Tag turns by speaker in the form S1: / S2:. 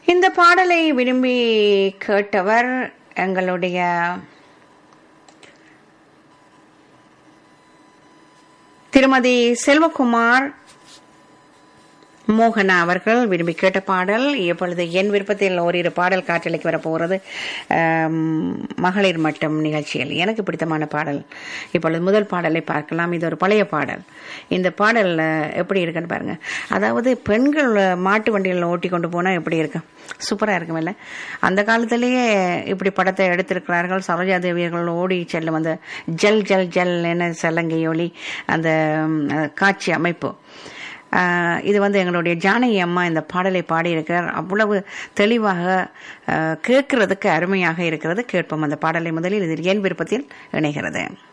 S1: இந்த பாடலை விரும்பி கேட்டவர் எங்களுடைய திருமதி செல்வகுமார் மோகனா அவர்கள் விரும்பி கேட்ட பாடல் இப்பொழுது என் விருப்பத்தில் ஓரிரு பாடல் காற்றலைக்கு வரப்போகிறது ஆம், மகளிர் மட்டம் நிகழ்ச்சியில் எனக்கு பிடித்தமான பாடல் இப்பொழுது முதல் பாடலை பார்க்கலாம் இது ஒரு பழைய பாடல் இந்த பாடல் அஹ், எப்படி இருக்குன்னு பாருங்க அதாவது பெண்கள் அஹ், மாட்டு வண்டிகளில் ஓட்டி கொண்டு போனால் எப்படி இருக்கும் சூப்பராக இருக்குமில்ல அந்த காலத்திலேயே இப்படி படத்தை எடுத்திருக்கிறார்கள் சரோஜா தேவியர்கள் ஓடி செல்லும் அந்த ஜல் ஜல் ஜல் என சலங்கை ஒளி அந்த ம், அஹ், காட்சி அமைப்பு ஆஹ் இது வந்து எங்களுடைய ஜானகி அம்மா இந்த பாடலை பாடியிருக்கிறார் அவ்வளவு தெளிவாக ஆஹ் கேட்கறதுக்கு அருமையாக இருக்கிறது கேட்போம் அந்த பாடலை முதலில் இது என் விருப்பத்தில் இணைகிறது